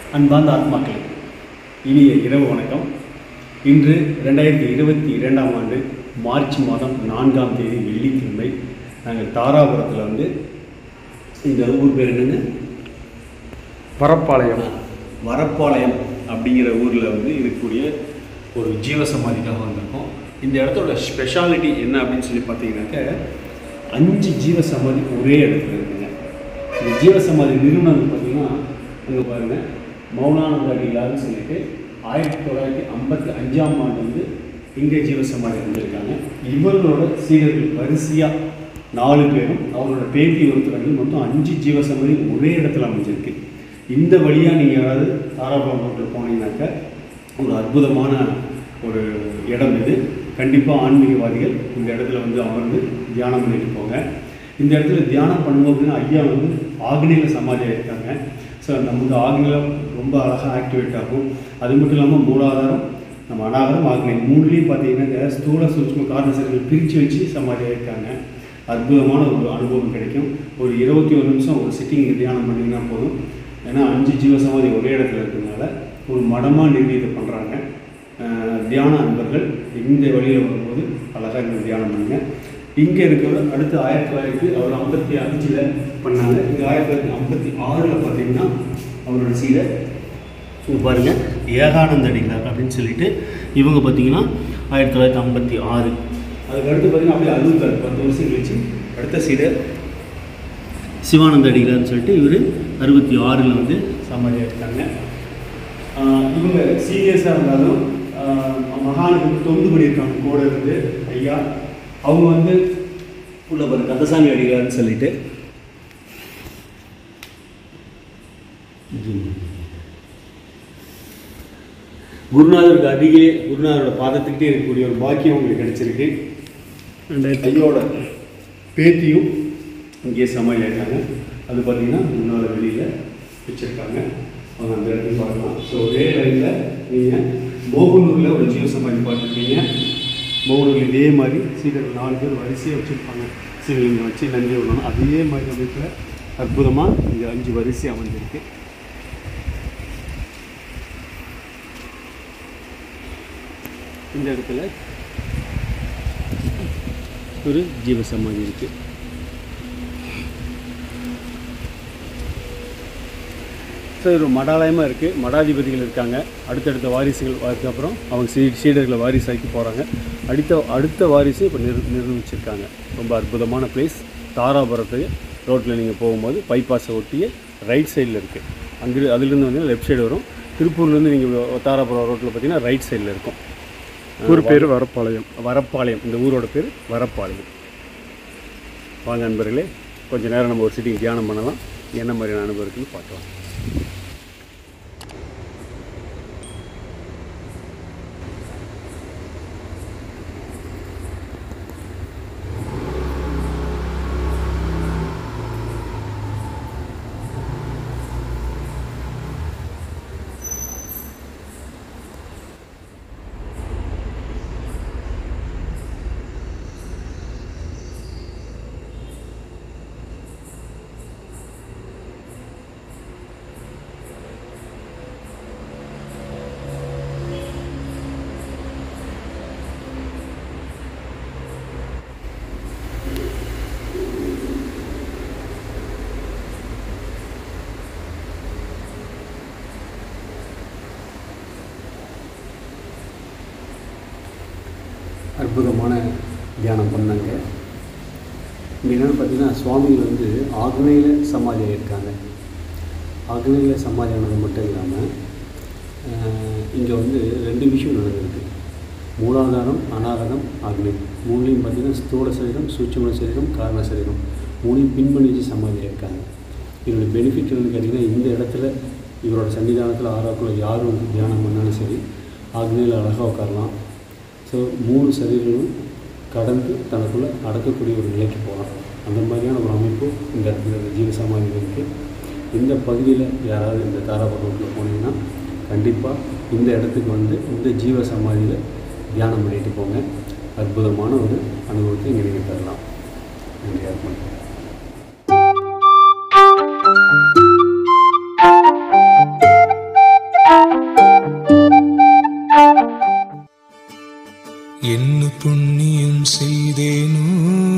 அன்பார்ந்த ஆத்மாக்களே இனிய இரவு வணக்கம் இன்று ரெண்டாயிரத்தி இருபத்தி இரண்டாம் ஆண்டு மார்ச் மாதம் நான்காம் தேதி வெள்ளிக்கிழமை நாங்கள் தாராபுரத்தில் வந்து இந்த ஊர் பேர் என்னங்க வரப்பாளையம் வரப்பாளையம் அப்படிங்கிற ஊரில் வந்து இருக்கக்கூடிய ஒரு ஜீவசமாதிக்காக வந்திருக்கோம் இந்த இடத்தோட ஸ்பெஷாலிட்டி என்ன அப்படின்னு சொல்லி பார்த்தீங்கன்னாக்க அஞ்சு ஜீவசமாதி ஒரே இடத்துல இருக்குங்க இந்த ஜீவசமாதி நிறுவனம் பார்த்தீங்கன்னா அங்கே பாருங்கள் மௌனானந்த அடிகளார்னு சொல்லிட்டு ஆயிரத்தி தொள்ளாயிரத்தி ஐம்பத்தி அஞ்சாம் ஆண்டு வந்து இங்கே ஜீவசமாதி வந்திருக்காங்க இவர்களோட சீடர்கள் வரிசையாக நாலு பேரும் அவரோட பேத்தி ஒருத்தர் வந்து மொத்தம் அஞ்சு ஜீவசமாதி ஒரே இடத்துல அமைஞ்சிருக்கு இந்த வழியாக நீங்கள் யாராவது தாராபுரம் ரோட்டில் போனீங்கன்னாக்க ஒரு அற்புதமான ஒரு இடம் இது கண்டிப்பாக ஆன்மீகவாதிகள் இந்த இடத்துல வந்து அமர்ந்து தியானம் பண்ணிட்டு போங்க இந்த இடத்துல தியானம் பண்ணும்போது ஐயா வந்து ஆக்னியில் சமாதியாக இருக்காங்க ஸோ நமக்கு ஆக்னியில் ரொம்ப அழகாக ஆக்டிவேட் ஆகும் அது மட்டும் இல்லாமல் மூலாதாரம் நம்ம அனாகரம் ஆக்னியம் மூணுலேயும் பார்த்தீங்கன்னா ஸ்தூல சூட்சும காரணசர்கள் பிரித்து வச்சு சமாதியாக இருக்காங்க அற்புதமான ஒரு அனுபவம் கிடைக்கும் ஒரு இருபத்தி ஒரு நிமிஷம் ஒரு சிட்டிங் தியானம் பண்ணிங்கன்னா போதும் ஏன்னா அஞ்சு ஜீவசமாதி ஒரே இடத்துல இருக்கிறதுனால ஒரு மடமாக நிர்ணயித்தை பண்ணுறாங்க தியான அன்பர்கள் இந்த வழியில் வரும்போது அழகாக இங்கே தியானம் பண்ணுங்க இங்கே இருக்கிறவர் அடுத்து ஆயிரத்தி தொள்ளாயிரத்தி அவர் ஐம்பத்தி அஞ்சில் பண்ணாங்க இங்கே ஆயிரத்தி தொள்ளாயிரத்தி ஐம்பத்தி ஆறில் பார்த்தீங்கன்னா அவரோட சீரை இங்கே பாருங்கள் ஏகானந்த அடிகளார் அப்படின்னு சொல்லிட்டு இவங்க பார்த்தீங்கன்னா ஆயிரத்தி தொள்ளாயிரத்தி ஐம்பத்தி ஆறு அதுக்கு அடுத்து பார்த்தீங்கன்னா அப்படியே அறுபத்தாறு பத்து வருஷம் கழிச்சு அடுத்த சீடர் சிவானந்த அடிகளார்னு சொல்லிட்டு இவர் அறுபத்தி ஆறில் வந்து சமாதியாக இருக்காங்க ஆஹ் இவங்க சீரியஸாக இருந்தாலும் ஆஹ் மகானுக்கு தொண்டு பண்ணியிருக்காங்க கூட இருந்து ஐயா அவங்க வந்து உள்ள பாரு கந்தசாமி அடிகளார்னு சொல்லிட்டு குருநாதருக்கு அருகிலே குருநாதரோட பாதத்துக்கிட்டே இருக்கக்கூடிய ஒரு பாக்கியம் உங்களுக்கு கிடைச்சிருக்கு ஐயோட பேத்தியும் இங்கே சமாளியாயிருக்காங்க அது பார்த்தீங்கன்னா முன்னால் வெளியில் வச்சுருக்காங்க அவங்க அந்த இடத்துக்கு பார்க்கலாம் ஸோ ஒரே லைனில் நீங்கள் மோகனூரில் ஒரு ஜீவ சமாதி பார்த்துருக்கீங்க மோகனூரில் இதே மாதிரி சீடர்கள் நாலு பேர் வரிசையாக வச்சுருப்பாங்க சிவலிங்கம் வச்சு நன்றி விடணும் அதே மாதிரி அமைப்பில் அற்புதமாக இங்கே அஞ்சு வரிசை அமைஞ்சிருக்கு இந்த இடத்துல ஒரு ஜீவ சமாதி இருக்குது ஸோ ஒரு மடாலயமாக இருக்குது மடாதிபதிகள் இருக்காங்க அடுத்தடுத்த வாரிசுகள் அதுக்கப்புறம் அவங்க சீ சீடர்களை வாரிசாக்கி போகிறாங்க அடுத்த அடுத்த வாரிசு இப்போ நிர் நிர்ணயிச்சிருக்காங்க ரொம்ப அற்புதமான பிளேஸ் தாராபுரத்துக்கு ரோட்டில் நீங்கள் போகும்போது பைபாஸை ஒட்டிய ரைட் சைடில் இருக்குது அங்கே அதுலேருந்து வந்து லெஃப்ட் சைடு வரும் திருப்பூர்லேருந்து நீங்கள் தாராபுரம் ரோட்டில் பார்த்தீங்கன்னா ரைட் சைடில் இருக்கும் ஊர் பேர் வரப்பாளையம் வரப்பாளையம் இந்த ஊரோட பேர் வரப்பாளையம் வாங்க நண்பர்களே கொஞ்ச நேரம் நம்ம ஒரு சிட்டிங் தியானம் பண்ணலாம் என்ன மாதிரியான அனுபவம் இருக்குன்னு பார்க்கலாம் அற்புதமான தியானம் பண்ணாங்க இங்கே என்னென்னு பார்த்தீங்கன்னா சுவாமிகள் வந்து ஆக்னேயில் சமாதியாக இருக்காங்க ஆக்னேயில் சமாதி ஆனது மட்டும் இல்லாமல் இங்கே வந்து ரெண்டு விஷயம் நடந்திருக்கு மூலாதாரம் அனாதாரம் ஆக்னேயம் மூணுலையும் பார்த்தீங்கன்னா ஸ்தூல சரீரம் சூட்சும சரீரம் காரண சரீரம் மூணையும் பின்பணி வச்சு சமாதியாக இருக்காங்க இதோட பெனிஃபிட் வந்து கேட்டிங்கன்னா இந்த இடத்துல இவரோட சன்னிதானத்தில் ஆறாக்குள்ள யார் வந்து தியானம் பண்ணாலும் சரி ஆக்னேயில் அழகாக உட்காரலாம் ஸோ மூணு சரீரங்களும் கடந்து தனக்குள்ளே அடக்கக்கூடிய ஒரு நிலைக்கு போகலாம் அந்த மாதிரியான ஒரு அமைப்பு இந்த இடத்துல இந்த ஜீவ சமாதியில் இருக்குது இந்த பகுதியில் யாராவது இந்த தாராபுரம் ரோட்டில் போனீங்கன்னா கண்டிப்பாக இந்த இடத்துக்கு வந்து இந்த ஜீவ சமாதியில் தியானம் பண்ணிட்டு போங்க அற்புதமான ஒரு அனுபவத்தை இங்கே நீங்கள் பெறலாம் நன்றி அர்ப்பணம் புண்ணியம் செய்தேனோ